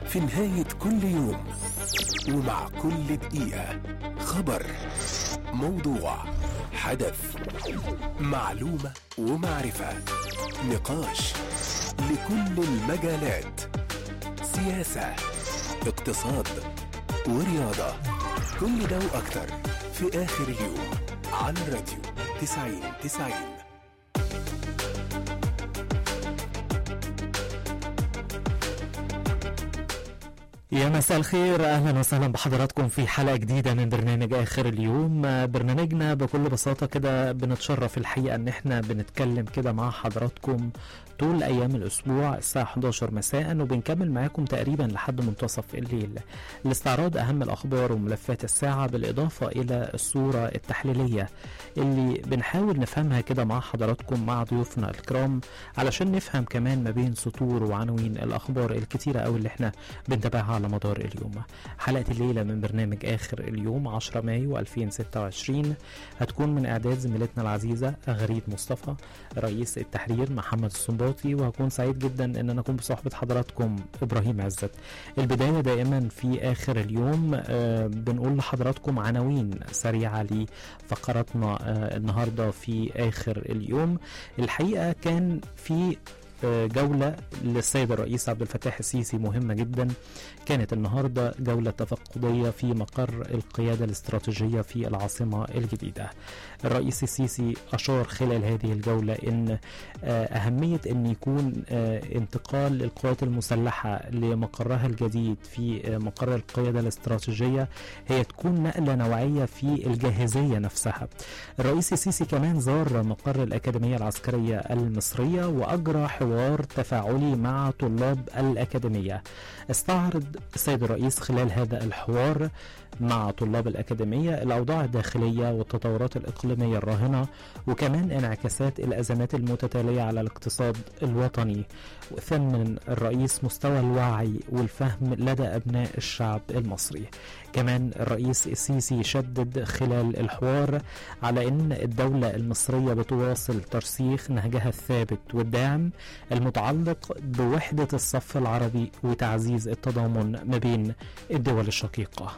في نهاية كل يوم ومع كل دقيقة خبر موضوع حدث معلومة ومعرفة نقاش لكل المجالات سياسة اقتصاد ورياضة كل ده وأكتر في آخر اليوم على الراديو 90 90 يا مساء الخير اهلا وسهلا بحضراتكم في حلقه جديده من برنامج اخر اليوم برنامجنا بكل بساطه كده بنتشرف الحقيقه ان احنا بنتكلم كده مع حضراتكم طول ايام الاسبوع الساعه 11 مساء وبنكمل معاكم تقريبا لحد منتصف الليل لاستعراض اهم الاخبار وملفات الساعه بالاضافه الى الصوره التحليليه اللي بنحاول نفهمها كده مع حضراتكم مع ضيوفنا الكرام علشان نفهم كمان ما بين سطور وعناوين الاخبار الكتيره قوي اللي احنا بنتابعها على مدار اليوم حلقه الليله من برنامج اخر اليوم 10 مايو 2026 هتكون من اعداد زميلتنا العزيزه غريب مصطفى رئيس التحرير محمد السنباطي وهكون سعيد جدا ان انا اكون بصحبه حضراتكم ابراهيم عزت البدايه دائما في اخر اليوم آه بنقول لحضراتكم عناوين سريعه لفقراتنا آه النهارده في اخر اليوم الحقيقه كان في جولة للسيد الرئيس عبد الفتاح السيسي مهمة جدا كانت النهاردة جولة تفقدية في مقر القيادة الاستراتيجية في العاصمة الجديدة الرئيس السيسي أشار خلال هذه الجولة أن أهمية أن يكون انتقال القوات المسلحة لمقرها الجديد في مقر القيادة الاستراتيجية هي تكون نقلة نوعية في الجاهزية نفسها الرئيس السيسي كمان زار مقر الأكاديمية العسكرية المصرية وأجرى حوار تفاعلي مع طلاب الأكاديمية استعرض السيد الرئيس خلال هذا الحوار مع طلاب الأكاديمية الأوضاع الداخلية والتطورات الإقليمية الراهنة وكمان انعكاسات الأزمات المتتالية على الاقتصاد الوطني وثمن الرئيس مستوى الوعي والفهم لدى أبناء الشعب المصري كمان الرئيس السيسي شدد خلال الحوار على أن الدولة المصرية بتواصل ترسيخ نهجها الثابت والداعم المتعلق بوحدة الصف العربي وتعزيز التضامن ما بين الدول الشقيقة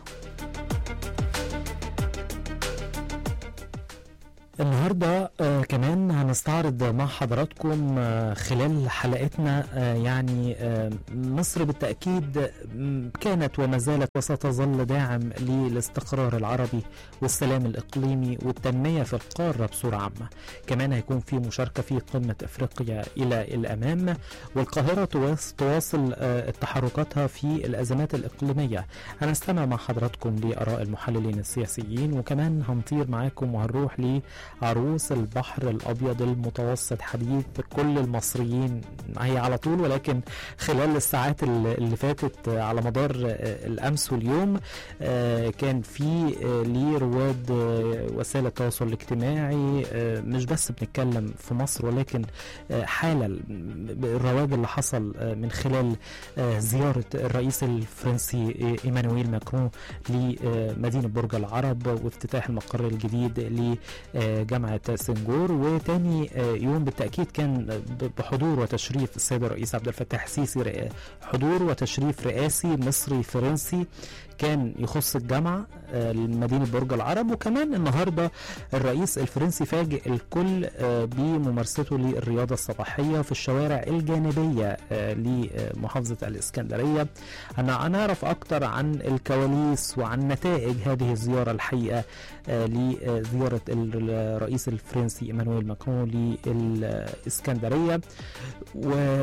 النهارده آه كمان هنستعرض مع حضراتكم آه خلال حلقتنا آه يعني آه مصر بالتاكيد كانت وما زالت وستظل داعم للاستقرار العربي والسلام الاقليمي والتنميه في القاره بصوره عامه كمان هيكون في مشاركه في قمه افريقيا الى الامام والقاهره تواصل آه تحركاتها في الازمات الاقليميه هنستمع مع حضراتكم لاراء المحللين السياسيين وكمان هنطير معاكم وهنروح ل عروس البحر الابيض المتوسط حديث كل المصريين هي على طول ولكن خلال الساعات اللي فاتت على مدار الامس واليوم كان في لرواد وسائل التواصل الاجتماعي مش بس بنتكلم في مصر ولكن حاله الرواج اللي حصل من خلال زياره الرئيس الفرنسي ايمانويل ماكرون لمدينه برج العرب وافتتاح المقر الجديد ل جامعة سنجور وتاني يوم بالتأكيد كان بحضور وتشريف السيد الرئيس عبد الفتاح السيسي حضور وتشريف رئاسي مصري فرنسي كان يخص الجامعة مدينة برج العرب وكمان النهاردة الرئيس الفرنسي فاجئ الكل بممارسته للرياضة الصباحية في الشوارع الجانبية لمحافظة الإسكندرية هنعرف أكتر عن الكواليس وعن نتائج هذه الزيارة الحقيقة لزيارة الرئيس الفرنسي ايمانويل ماكرون للإسكندرية و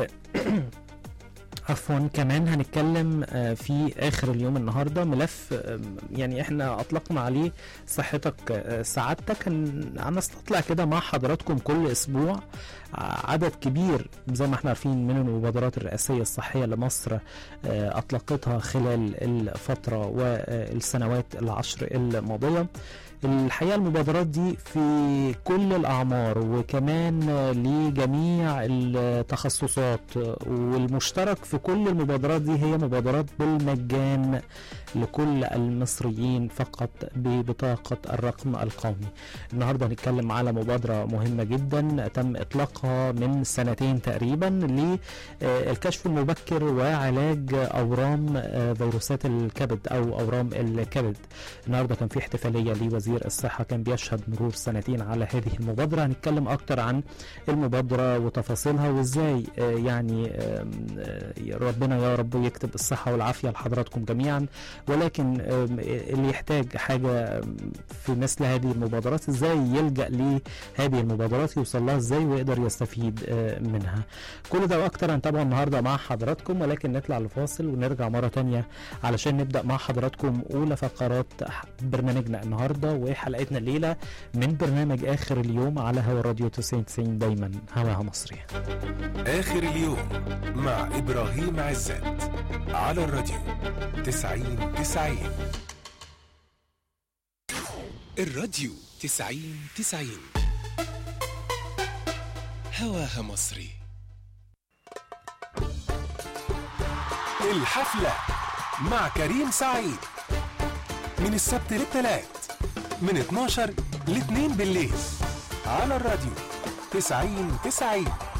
عفوا كمان هنتكلم في اخر اليوم النهارده ملف يعني احنا اطلقنا عليه صحتك سعادتك هنستطلع كده مع حضراتكم كل اسبوع عدد كبير زي ما احنا عارفين من المبادرات الرئاسيه الصحيه اللي مصر اطلقتها خلال الفتره والسنوات العشر الماضيه الحقيقة المبادرات دي في كل الأعمار وكمان لجميع التخصصات والمشترك في كل المبادرات دي هي مبادرات بالمجان لكل المصريين فقط ببطاقة الرقم القومي النهاردة هنتكلم على مبادرة مهمة جدا تم إطلاقها من سنتين تقريبا للكشف المبكر وعلاج أورام فيروسات الكبد أو أورام الكبد النهاردة كان في احتفالية لوزير الصحة كان بيشهد مرور سنتين على هذه المبادرة هنتكلم أكتر عن المبادرة وتفاصيلها وإزاي يعني ربنا يا رب يكتب الصحة والعافية لحضراتكم جميعا ولكن اللي يحتاج حاجة في مثل هذه المبادرات ازاي يلجأ لهذه المبادرات يوصل لها ازاي ويقدر يستفيد منها كل ده واكتر هنتابعه النهارده مع حضراتكم ولكن نطلع لفاصل ونرجع مرة تانية علشان نبدأ مع حضراتكم أولى فقرات برنامجنا النهارده وحلقتنا الليلة من برنامج آخر اليوم على هوا راديو 90 دايما هواها مصري آخر اليوم مع إبراهيم عزت على الراديو 90 90 الراديو 90 90 هواها مصري الحفلة مع كريم سعيد من السبت للثلاث من 12 ل 2 بالليل على الراديو 90 90